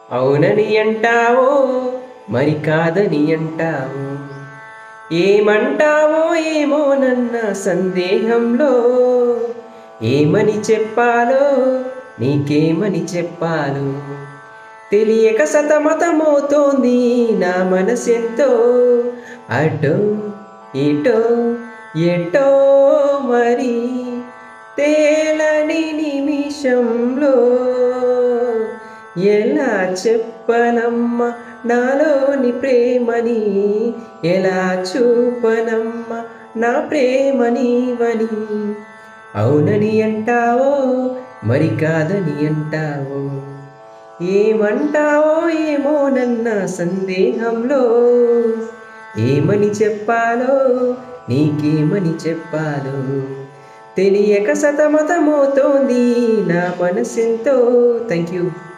అవునని అంటావో మరి కాదని అంటావో ఏమంటావో ఏమోనన్న సందేహంలో ఏమని చెప్పాలో నీకేమని చెప్పాలో తెలియక సతమతమవుతోంది నా మనసెంతో అటో ఇటో ఎటో మరి తేలని నిమిషంలో ఎలా చెప్పనమ్మ నాలోని ప్రేమని ఎలా చూపనమ్మ నా ప్రేమనివని అవునని అంటావో మరి కాదని అంటావో ఏమంటావో ఏమోనన్న సందేహంలో ఏమని చెప్పాలో నీకేమని చెప్పాలో తెలియక సతమతమవుతోంది నా మనసెంతో థ్యాంక్ యూ